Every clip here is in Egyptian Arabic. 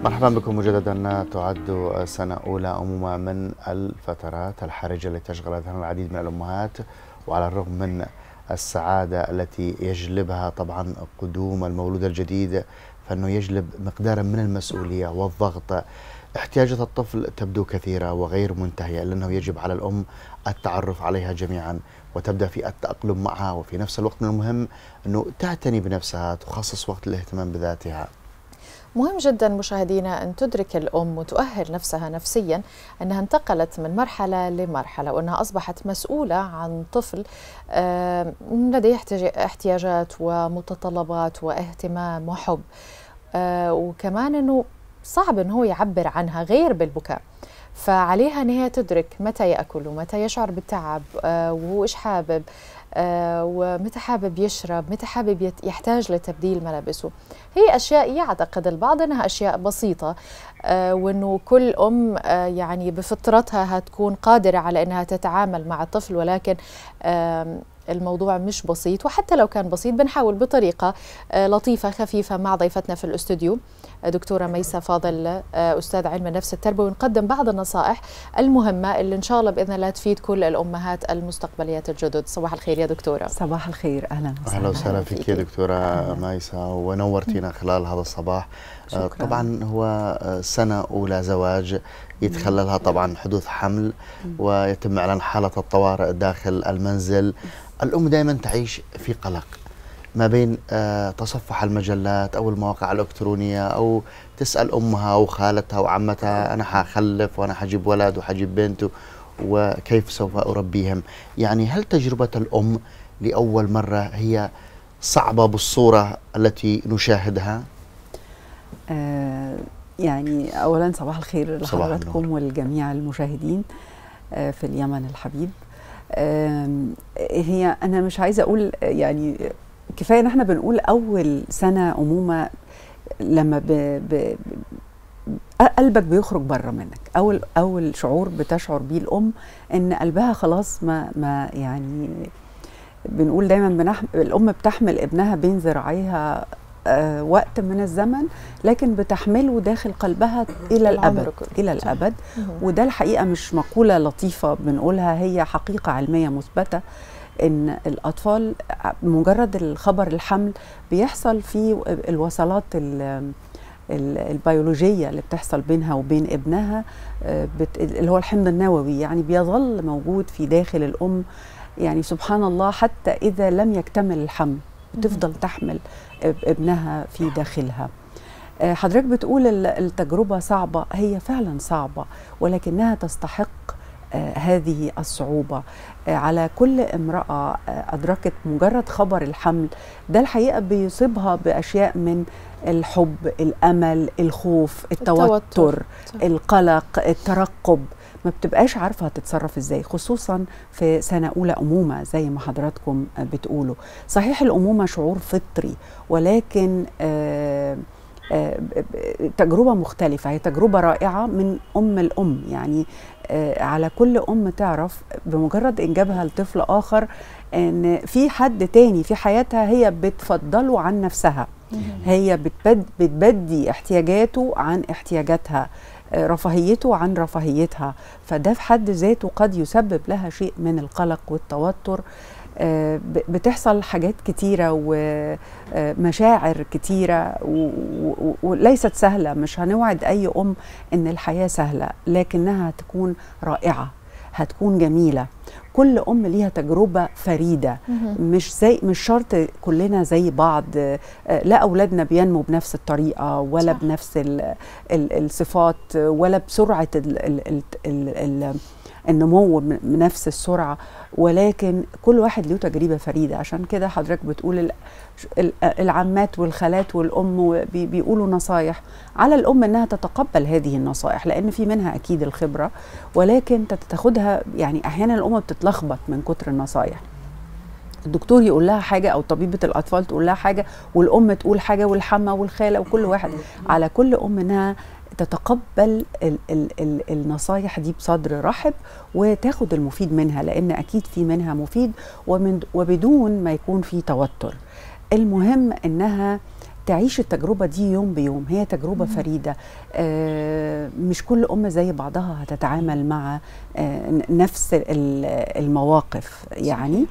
مرحبا بكم مجددا تعد سنة أولى أمومة من الفترات الحرجة التي تشغل أذهان العديد من الأمهات وعلى الرغم من السعادة التي يجلبها طبعا قدوم المولود الجديد فإنه يجلب مقدارا من المسؤولية والضغط احتياجات الطفل تبدو كثيرة وغير منتهية لأنه يجب على الأم التعرف عليها جميعا وتبدأ في التأقلم معها وفي نفس الوقت من المهم أنه تعتني بنفسها تخصص وقت الاهتمام بذاتها مهم جدا مشاهدينا أن تدرك الأم وتؤهل نفسها نفسيا أنها انتقلت من مرحلة لمرحلة وأنها أصبحت مسؤولة عن طفل لديه احتياجات ومتطلبات واهتمام وحب وكمان أنه صعب أنه هو يعبر عنها غير بالبكاء فعليها ان هي تدرك متى ياكل ومتى يشعر بالتعب وهو ايش حابب ومتى حابب يشرب متى حابب يحتاج لتبديل ملابسه هي أشياء يعتقد البعض أنها أشياء بسيطة وأنه كل أم يعني بفطرتها هتكون قادرة على أنها تتعامل مع الطفل ولكن الموضوع مش بسيط وحتى لو كان بسيط بنحاول بطريقة لطيفة خفيفة مع ضيفتنا في الاستوديو دكتورة ميسة فاضل أستاذ علم النفس التربوي ونقدم بعض النصائح المهمة اللي إن شاء الله بإذن الله تفيد كل الأمهات المستقبليات الجدد صباح الخير يا دكتورة صباح الخير أهلا وسهلا أهلا وسهلا فيك يا دكتورة ميسة ونورتينا خلال هذا الصباح شكرا. طبعا هو سنة أولى زواج يتخللها طبعا حدوث حمل ويتم إعلان حالة الطوارئ داخل المنزل الأم دائما تعيش في قلق ما بين تصفح المجلات أو المواقع الإلكترونية أو تسأل أمها أو خالتها وعمتها أنا حخلف وأنا حجيب ولد وحجيب بنت وكيف سوف أربيهم يعني هل تجربة الأم لأول مرة هي صعبة بالصورة التي نشاهدها؟ آه يعني أولا صباح الخير لحضراتكم ولجميع المشاهدين آه في اليمن الحبيب هي انا مش عايزه اقول يعني كفايه ان احنا بنقول اول سنه امومه لما ب ب قلبك بيخرج بره منك اول اول شعور بتشعر بيه الام ان قلبها خلاص ما ما يعني بنقول دايما بنحم الام بتحمل ابنها بين ذراعيها آه وقت من الزمن لكن بتحمله داخل قلبها الى الابد الى الابد وده الحقيقه مش مقوله لطيفه بنقولها هي حقيقه علميه مثبته ان الاطفال مجرد الخبر الحمل بيحصل في الوصلات البيولوجيه اللي بتحصل بينها وبين ابنها اللي هو الحمض النووي يعني بيظل موجود في داخل الام يعني سبحان الله حتى اذا لم يكتمل الحمل بتفضل تحمل ابنها في داخلها حضرتك بتقول التجربة صعبة هي فعلا صعبة ولكنها تستحق هذه الصعوبة على كل امرأة أدركت مجرد خبر الحمل ده الحقيقة بيصيبها بأشياء من الحب الأمل الخوف التوتر, التوتر. القلق الترقب ما بتبقاش عارفة هتتصرف ازاي خصوصا في سنة أولى أمومة زي ما حضراتكم بتقولوا صحيح الأمومة شعور فطري ولكن آآ آآ تجربة مختلفة هي تجربة رائعة من أم الأم يعني على كل أم تعرف بمجرد إنجابها لطفل آخر أن في حد تاني في حياتها هي بتفضله عن نفسها هي بتبد بتبدي احتياجاته عن احتياجاتها رفاهيته عن رفاهيتها فده في حد ذاته قد يسبب لها شيء من القلق والتوتر بتحصل حاجات كتيرة ومشاعر كتيرة وليست سهلة مش هنوعد أي أم إن الحياة سهلة لكنها تكون رائعة هتكون جميلة كل ام ليها تجربه فريده مش زي مش شرط كلنا زي بعض لا اولادنا بينمو بنفس الطريقه ولا صح. بنفس ال ال الصفات ولا بسرعه ال ال ال ال النمو بنفس السرعه ولكن كل واحد له تجربه فريده عشان كده حضرتك بتقول العمات والخالات والام بيقولوا نصايح على الام انها تتقبل هذه النصائح لان في منها اكيد الخبره ولكن تاخدها يعني احيانا الام بتتلخبط من كتر النصايح الدكتور يقول لها حاجه او طبيبه الاطفال تقول لها حاجه والام تقول حاجه والحمه والخاله وكل واحد على كل ام انها تتقبل ال ال ال النصايح دي بصدر رحب وتاخد المفيد منها لان اكيد في منها مفيد ومن وبدون ما يكون في توتر المهم انها تعيش التجربة دي يوم بيوم هي تجربة فريدة آه، مش كل أم زي بعضها هتتعامل مع آه، ن- نفس ال- المواقف يعني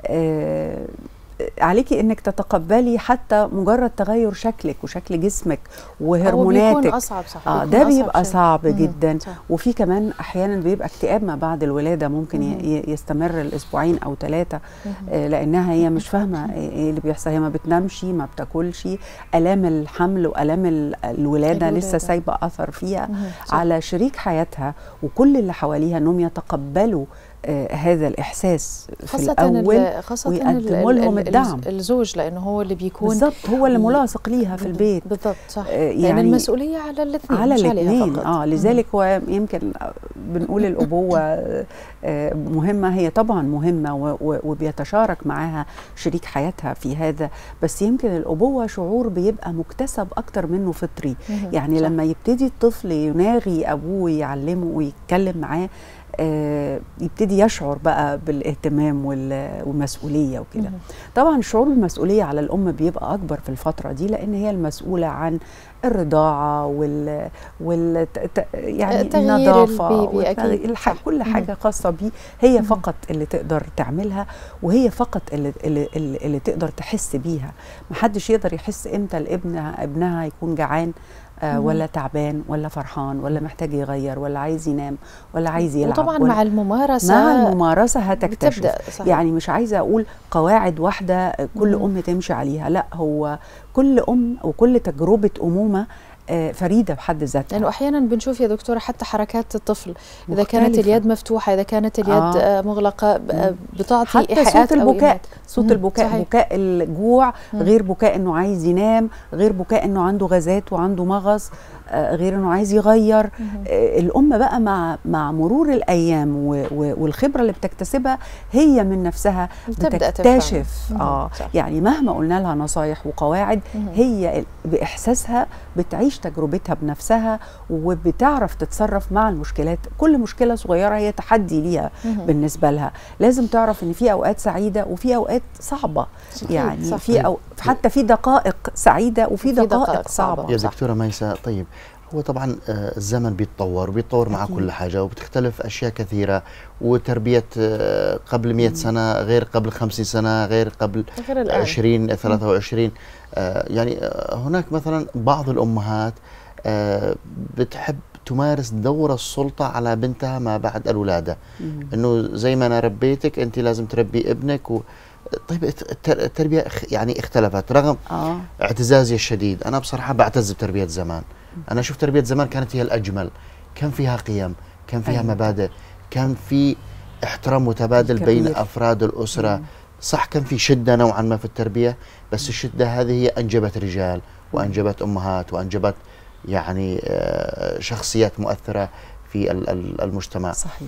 آه، عليكي انك تتقبلي حتى مجرد تغير شكلك وشكل جسمك هو بيكون وهرموناتك اصعب صح اه بيكون ده أصعب بيبقى شيء. صعب مم. جدا صح. وفي كمان احيانا بيبقى اكتئاب ما بعد الولاده ممكن ي- ي- يستمر الاسبوعين او ثلاثه آه لانها هي مش فاهمه ايه إيه اللي بيحصل هي ما بتنامش ما بتاكلش الام الحمل والام ال- الولاده الولادة. لسه سايبه اثر فيها مهم. صح. على شريك حياتها وكل اللي حواليها انهم يتقبلوا آه هذا الاحساس في خاصة الاول ال- خاصة ال- ويقدموا ال- لهم ال- الدعم. الزوج لأنه هو اللي بيكون بالظبط هو اللي ملاصق ليها في البيت بالضبط صح آه، يعني يعني المسؤولية على الاثنين على مش عليها الاثنين فقط. اه لذلك هو يمكن بنقول الابوه آه، مهمه هي طبعا مهمه و- و- وبيتشارك معاها شريك حياتها في هذا بس يمكن الابوه شعور بيبقى مكتسب اكتر منه فطري مهم. يعني صح. لما يبتدي الطفل يناغي ابوه ويعلمه ويتكلم معاه آه، يبتدي يشعر بقى بالاهتمام وال- والمسؤوليه وكده مهم. طبعا الشعور بالمسؤوليه على الام بيبقى اكبر في الفتره دي لان هي المسؤوله عن الرضاعه وال, وال... ت- ت- يعني تغيير النظافه البيبي والت- أكيد. الح... صح. كل مهم. حاجه خاصه بيه هي مهم. فقط اللي تقدر تعملها وهي فقط اللي, اللي, اللي, اللي تقدر تحس بيها محدش يقدر يحس امتى الابن ابنها يكون جعان آه مهم. ولا تعبان ولا فرحان ولا محتاج يغير ولا عايز ينام ولا عايز يلعب وطبعا ولا مع الممارسة مع الممارسه هتكتشف بتبدأ صح. يعني مش عايزه اقول قواعد واحده كل مم. ام تمشي عليها لا هو كل ام وكل تجربه امومه آه، فريده بحد ذاتها لانه احيانا بنشوف يا دكتوره حتى حركات الطفل اذا كانت مختلفة. اليد مفتوحه اذا كانت اليد آه. آه. مغلقه ب- آه، بتعطي حتى ايحاءات صوت أو البكاء إيماءات. صوت مم، البكاء صحيح. بكاء الجوع مم. غير بكاء انه عايز ينام غير بكاء انه عنده غازات وعنده مغص آه، غير انه عايز يغير مهم. آه، الام بقى مع مع مرور الايام و- و- والخبره اللي بتكتسبها هي من نفسها بتبدأ تفهم. بتكتشف مهم. اه صح. يعني مهما قلنا لها نصايح وقواعد مهم. هي ال- باحساسها بتعيش تجربتها بنفسها وبتعرف تتصرف مع المشكلات كل مشكله صغيره هي تحدي ليها مهم. بالنسبه لها لازم تعرف ان في اوقات سعيده وفي اوقات صعبه صحيح، يعني صح. في أو حتى في دقائق سعيده وفي وفي دقائق, دقائق صعبة. صعبه يا صح. دكتورة ميساء طيب هو طبعا آه، الزمن بيتطور وبيتطور مع أكيد. كل حاجة وبتختلف أشياء كثيرة وتربية آه، قبل 100 سنة غير قبل 50 سنة غير قبل غير الان 20 23 آه، يعني آه، هناك مثلا بعض الأمهات آه، بتحب تمارس دور السلطة على بنتها ما بعد الولادة مم. انه زي ما انا ربيتك انت لازم تربي ابنك و... طيب الت- التر- التربيه اخ- يعني اختلفت رغم اه اعتزازي الشديد انا بصراحه بعتز بتربيه زمان انا اشوف تربيه زمان كانت هي الاجمل كان فيها قيم كان فيها أيوة. مبادئ كان في احترام متبادل بين كبير. افراد الاسره مم. صح كان في شده نوعا ما في التربيه بس الشده هذه هي انجبت رجال وانجبت امهات وانجبت يعني آه، شخصيات مؤثره في ال- ال- المجتمع صحيح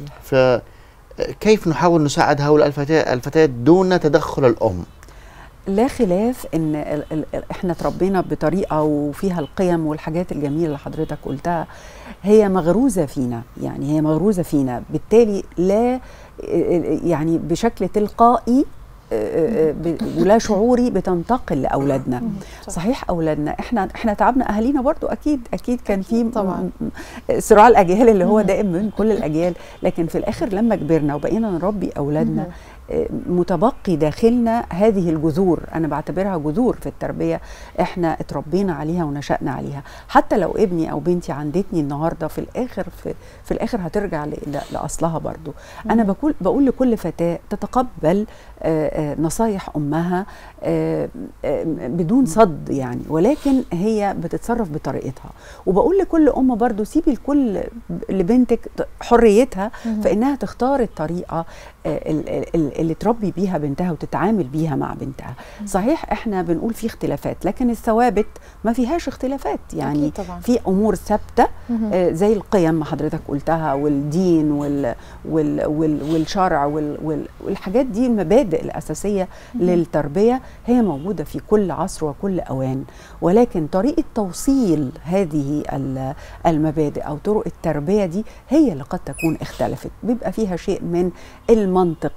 فكيف نحاول نساعد هؤلاء الفتيات الفتيات دون تدخل الام لا خلاف ان ال ال ال احنا تربينا بطريقه وفيها القيم والحاجات الجميله اللي حضرتك قلتها هي مغروزه فينا يعني هي مغروزه فينا بالتالي لا يعني بشكل تلقائي ب- ولا شعوري بتنتقل لاولادنا مهم. صح. صحيح اولادنا احنا احنا تعبنا اهالينا برضو اكيد اكيد كان في م- طبعاً. م- صراع الاجيال اللي هو مهم. دائم من كل الاجيال لكن في الاخر لما كبرنا وبقينا نربي اولادنا مهم. آه، متبقي داخلنا هذه الجذور انا بعتبرها جذور في التربيه احنا اتربينا عليها ونشأنا عليها حتى لو ابني او بنتي عندتني النهارده في الاخر في, في الاخر هترجع ل- ل- لاصلها برضو انا مم. بقول بقول لكل فتاه تتقبل آه، آه، نصايح امها آه، آه، بدون صد يعني ولكن هي بتتصرف بطريقتها وبقول لكل ام برضو سيبي لكل لبنتك حريتها مهم. فانها تختار الطريقه آه، ال- ال- ال- اللي تربي بيها بنتها وتتعامل بيها مع بنتها صحيح احنا بنقول في اختلافات لكن الثوابت ما فيهاش اختلافات يعني أكيد طبعا في امور ثابته مهم. آه، زي القيم ما حضرتك قلتها والدين وال وال وال والشرع وال وال والحاجات دي المبادئ الاساسيه مهم. للتربيه هي موجوده في كل عصر وكل اوان ولكن طريقه توصيل هذه ال- المبادئ او طرق التربيه دي هي اللي قد تكون اختلفت بيبقى فيها شيء من المنطق شويه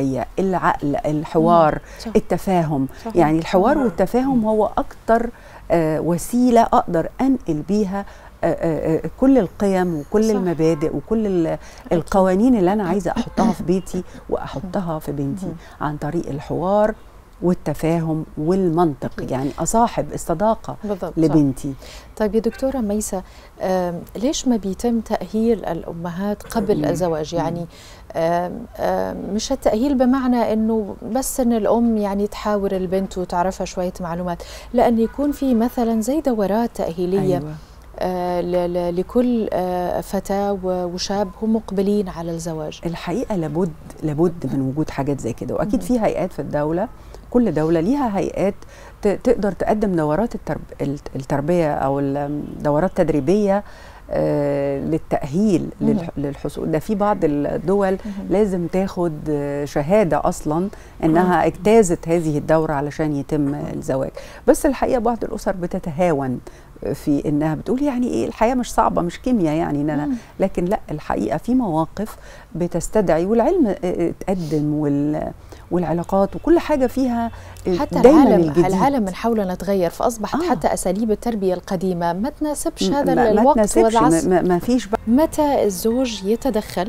شويه العقل الحوار صح. التفاهم صح. يعني الحوار والتفاهم هو اكتر آه، وسيله اقدر انقل بيها آه، آه، آه، كل القيم وكل صح. المبادئ وكل ال- القوانين اللي انا عايزه احطها في بيتي واحطها في بنتي عن طريق الحوار والتفاهم والمنطق يعني اصاحب الصداقه بالضبط صح. لبنتي طيب يا دكتورة ميسة آم، ليش ما بيتم تأهيل الأمهات قبل مم. الزواج يعني آم، آم، مش التأهيل بمعنى أنه بس أن الأم يعني تحاور البنت وتعرفها شوية معلومات لأن يكون في مثلا زي دورات تأهيلية أيوة. آه، ل- ل- لكل آه، فتاة و- وشاب هم مقبلين على الزواج الحقيقه لابد لابد من وجود حاجات زي كده واكيد في هيئات في الدوله كل دوله ليها هيئات ت- تقدر تقدم دورات الترب الت- التربيه او الدورات تدريبيه آه، للتاهيل مهم. للح- للحصول ده في بعض الدول لازم تاخد آه، شهاده اصلا انها اجتازت هذه الدوره علشان يتم الزواج بس الحقيقه بعض الاسر بتتهاون في انها بتقول يعني ايه الحياه مش صعبه مش كيمياء يعني ان انا مم. لكن لا الحقيقه في مواقف بتستدعي والعلم اه، اتقدم وال والعلاقات وكل حاجه فيها اه، حتى دايما العالم الجديد. العالم من حولنا تغير فأصبحت آه. حتى أساليب التربية القديمة ما تناسبش م- هذا ما- ما الوقت تناسبش والعصر ما, ما فيش بقى متى الزوج يتدخل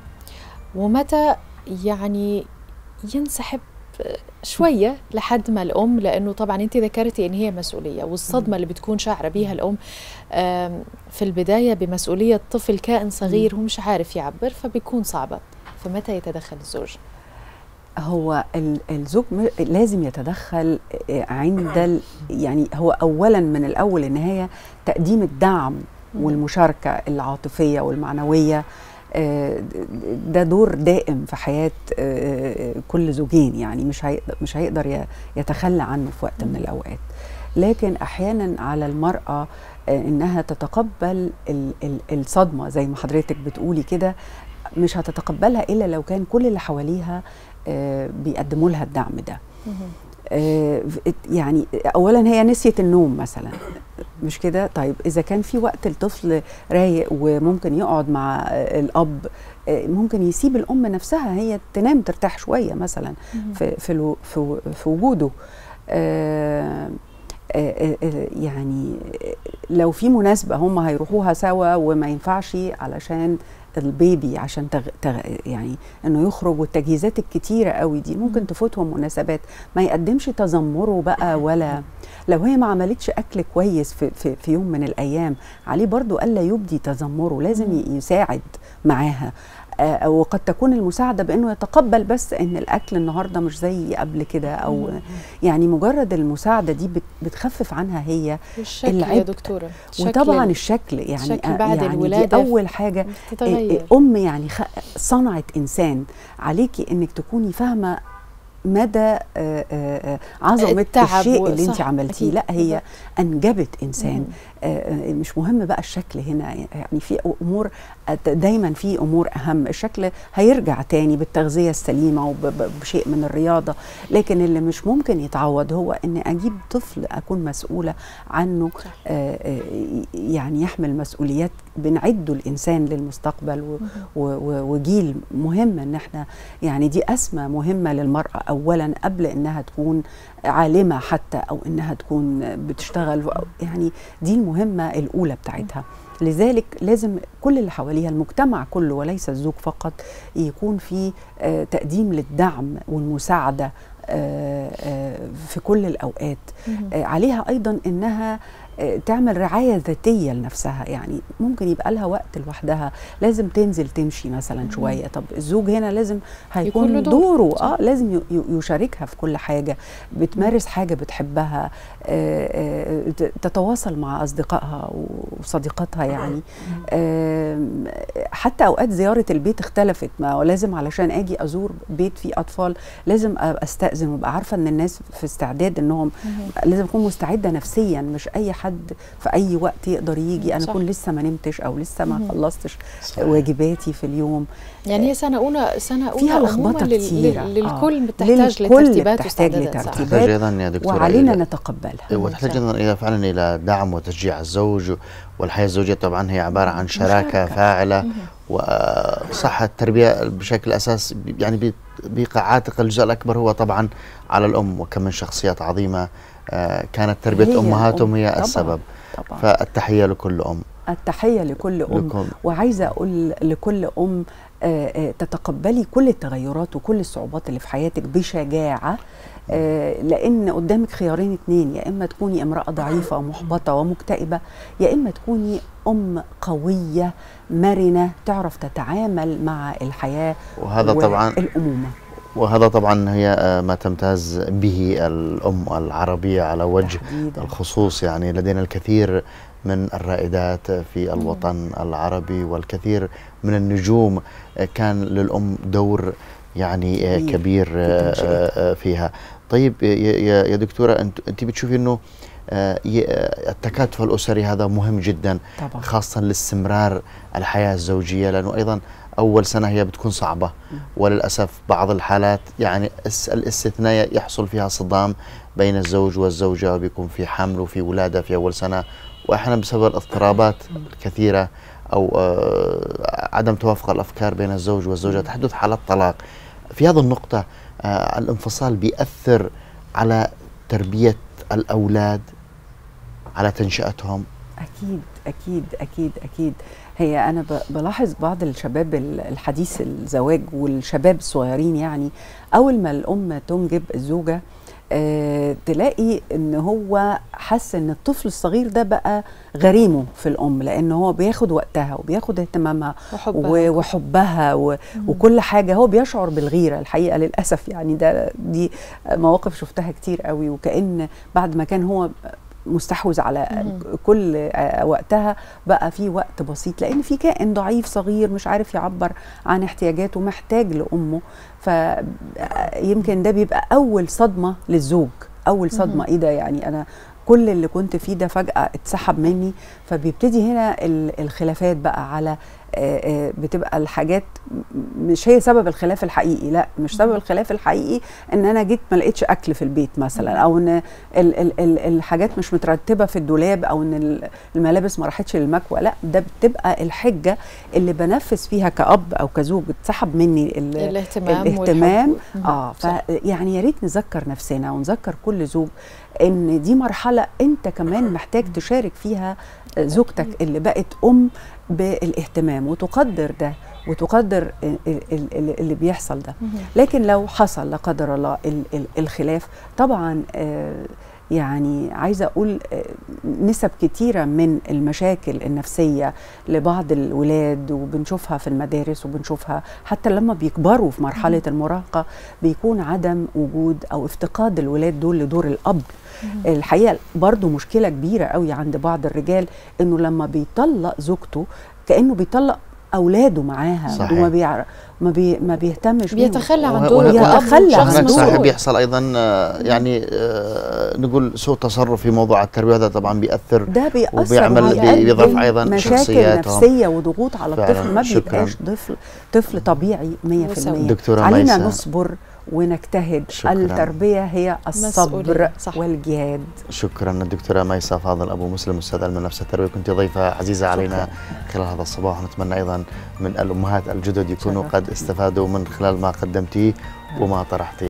ومتى يعني ينسحب شوية لحد ما الأم لأنه طبعا أنت ذكرتي أن هي مسؤولية والصدمة اللي بتكون شاعرة بيها الأم آم، في البداية بمسؤولية طفل كائن صغير هو مش عارف يعبر فبيكون صعبة فمتى يتدخل الزوج؟ هو ال- الزوج م- لازم يتدخل اه، عند ال يعني هو اولا من الاول للنهايه تقديم الدعم والمشاركه العاطفيه والمعنويه آه، ده دور دائم في حياه آه، كل زوجين يعني مش هيقدر مش هيقدر ي- يتخلى عنه في وقت من الاوقات لكن احيانا على المراه آه، انها تتقبل ال- ال- الصدمه زي ما حضرتك بتقولي كده مش هتتقبلها الا لو كان كل اللي حواليها آه، بيقدموا لها الدعم ده آه، يعني اولا هي نسيت النوم مثلا مش كده طيب اذا كان في وقت الطفل رايق وممكن يقعد مع آه، الاب آه، ممكن يسيب الام نفسها هي تنام ترتاح شويه مثلا في في الو- في, في وجوده آه، آه، آه، يعني لو في مناسبه هم هيروحوها سوا وما ينفعش علشان البيبي عشان تغ... تغ... يعني انه يخرج والتجهيزات الكتيره قوي دي ممكن تفوتهم مناسبات ما يقدمش تذمره بقى ولا لو هي ما عملتش اكل كويس في, في, في يوم من الايام عليه برضو الا يبدي تذمره لازم ي- يساعد معاها آه، وقد تكون المساعده بانه يتقبل بس ان الاكل النهارده مش زي قبل كده او يعني مجرد المساعده دي بت- بتخفف عنها هي والشكل يا العبء. دكتورة شكل وطبعا ال- الشكل يعني الشكل آه، بعد يعني الولادة دي اول حاجه تتغير ام يعني خ- صنعت انسان عليكي انك تكوني فاهمه مدى آه، آه، آه، عظمه التعب الشيء و- اللي انت صح، عملتيه أكيد، لا هي بالضبط. انجبت انسان مم. آه، آه، مش مهم بقى الشكل هنا يعني في امور أت- دايما في امور اهم الشكل هيرجع تاني بالتغذيه السليمه وبشيء من الرياضه لكن اللي مش ممكن يتعوض هو ان اجيب طفل اكون مسؤوله عنه صح. آه، آه، يعني يحمل مسؤوليات بنعده الانسان للمستقبل و- و- و- وجيل مهم ان احنا يعني دي اسمى مهمه للمراه اولا قبل انها تكون عالمه حتى او انها تكون بتشتغل يعني دي المهمه الاولى بتاعتها لذلك لازم كل اللي حواليها المجتمع كله وليس الزوج فقط يكون في آه، تقديم للدعم والمساعده آه، آه، في كل الاوقات مهم. آه، عليها ايضا انها آه، تعمل رعايه ذاتيه لنفسها يعني ممكن يبقى لها وقت لوحدها لازم تنزل تمشي مثلا شويه طب الزوج هنا لازم يكون هيكون له دور. دوره صح. اه لازم ي- ي- يشاركها في كل حاجه بتمارس حاجه بتحبها آه، آه، ت- تتواصل مع اصدقائها وصديقاتها يعني آم، حتى اوقات زياره البيت اختلفت ما هو لازم علشان اجي ازور بيت فيه اطفال لازم أبقى استاذن وابقى عارفه ان الناس في استعداد انهم لازم اكون مستعده نفسيا مش اي حد في اي وقت يقدر يجي انا صح. اكون لسه ما نمتش او لسه ما مهم. خلصتش صحيح. واجباتي في اليوم يعني هي سنة أولى سنة أولى فيها عموماً لخبطة لل- كتيرة. لل- آه. للكل بتحتاج للكل لترتيبات بتحتاج واستعدادات صح. لترتيب. تحتاج ايضا يا دكتوره وعلينا إلى- نتقبلها وتحتاج صح. ايضا الى فعلا الى دعم وتشجيع الزوج والحياه الزوجيه طبعا هي عباره عن شراكه مشاركة. فاعله وصح التربيه بشكل اساس يعني بيقع عاتق الجزء الاكبر هو طبعا على الام وكم من شخصيات عظيمه آه، كانت تربيه هي امهاتهم الأم. هي طبعاً. السبب طبعا فالتحيه لكل ام التحيه لكل ام لكم وعايزه اقول لكل ام آه، آه، تتقبلي كل التغيرات وكل الصعوبات اللي في حياتك بشجاعه آه، لان قدامك خيارين اتنين يا اما تكوني امراه ضعيفه ومحبطه ومكتئبه يا اما تكوني ام قويه مرنه تعرف تتعامل مع الحياه وهذا طبعا الامومه وهذا طبعا هي آه، ما تمتاز به الام العربيه على وجه تحديداً. الخصوص يعني لدينا الكثير من الرائدات في الوطن العربي والكثير من النجوم آه، كان للأم دور يعني آه، كبير كبير آه، تنشئتها. آه، فيها طيب يا- يا يا دكتورة أنت أنت بتشوفي أنه آه، ي- آه، التكاتف الأسري هذا مهم جدا طبعا خاصة لاستمرار الحياة الزوجية لأنه أيضا أول سنة هي بتكون صعبة وللأسف بعض الحالات يعني الس- الاستثناء يحصل فيها صدام بين الزوج والزوجة وبيكون في حمل وفي ولادة في أول سنة وأحيانا بسبب الاضطرابات الكثيرة أو آه، عدم توافق الأفكار بين الزوج والزوجة تحدث حالات طلاق في هذه النقطة آه، الانفصال بيأثر على تربية الأولاد على تنشئتهم اكيد اكيد اكيد اكيد هي انا ب- بلاحظ بعض الشباب ال- الحديث الزواج والشباب الصغيرين يعني اول ما الام تنجب الزوجه آه تلاقي ان هو حس ان الطفل الصغير ده بقى غريمه في الام لان هو بياخد وقتها وبياخد اهتمامها وحبها و- وحبها و- وكل حاجه هو بيشعر بالغيره الحقيقه للاسف يعني ده دي مواقف شفتها كتير قوي وكان بعد ما كان هو مستحوذ على مهم. كل آه، وقتها بقى في وقت بسيط لان في كائن ضعيف صغير مش عارف يعبر عن احتياجاته محتاج لامه فيمكن ده بيبقى اول صدمه للزوج اول صدمه مهم. ايه ده يعني انا كل اللي كنت فيه ده فجاه اتسحب مني فبيبتدي هنا ال- الخلافات بقى على آه، آه، بتبقى الحاجات م- مش هي سبب الخلاف الحقيقي لا مش سبب الخلاف الحقيقي ان انا جيت ما لقيتش اكل في البيت مثلا او ان ال ال ال الحاجات مش مترتبه في الدولاب او ان ال- الملابس ما راحتش للمكوى لا ده بتبقى الحجه اللي بنفذ فيها كاب او كزوج اتسحب مني ال- الاهتمام الاهتمام والحب. اه صح. فيعني يا ريت نذكر نفسنا ونذكر كل زوج ان دي مرحله انت كمان محتاج تشارك فيها زوجتك اللي بقت ام بالاهتمام وتقدر ده وتقدر ال- ال- ال- اللي بيحصل ده مهم. لكن لو حصل لا قدر الله ال- ال- الخلاف طبعا آه، يعني عايزه اقول آه، نسب كتيره من المشاكل النفسيه لبعض الولاد وبنشوفها في المدارس وبنشوفها حتى لما بيكبروا في مرحله المراهقه بيكون عدم وجود او افتقاد الولاد دول لدور الاب الحقيقه برضو مشكله كبيره قوي عند بعض الرجال انه لما بيطلق زوجته كانه بيطلق اولاده معاها صحيح. وما بيعرف ما, بي ما بيهتمش بيهم. بيتخلى عن وه- دوره وه- كأب يتخلى عن شخص هناك دوره. صحيح مسؤول بيحصل ايضا آه، يعني آه، نقول سوء تصرف في موضوع التربيه هذا طبعا بياثر ده بيأثر وبيعمل- وبيؤدي بي- بيضعف أيضاً مشاكل شخصياتهم. نفسية وضغوط على فعلاً. الطفل ما شكراً. بيبقاش طفل طفل طبيعي 100% وسوي. دكتورة علينا ميسة. نصبر ونجتهد شكراً. التربية هي الصبر مسؤولية. صح. والجهاد شكرا الدكتوره ميسة فاضل ابو مسلم استاذ علم النفس التربيه كنت ضيفه عزيزه علينا خلال هذا الصباح ونتمنى ايضا من الامهات الجدد يكونوا شرفتني. قد استفادوا من خلال ما قدمتيه وما طرحتيه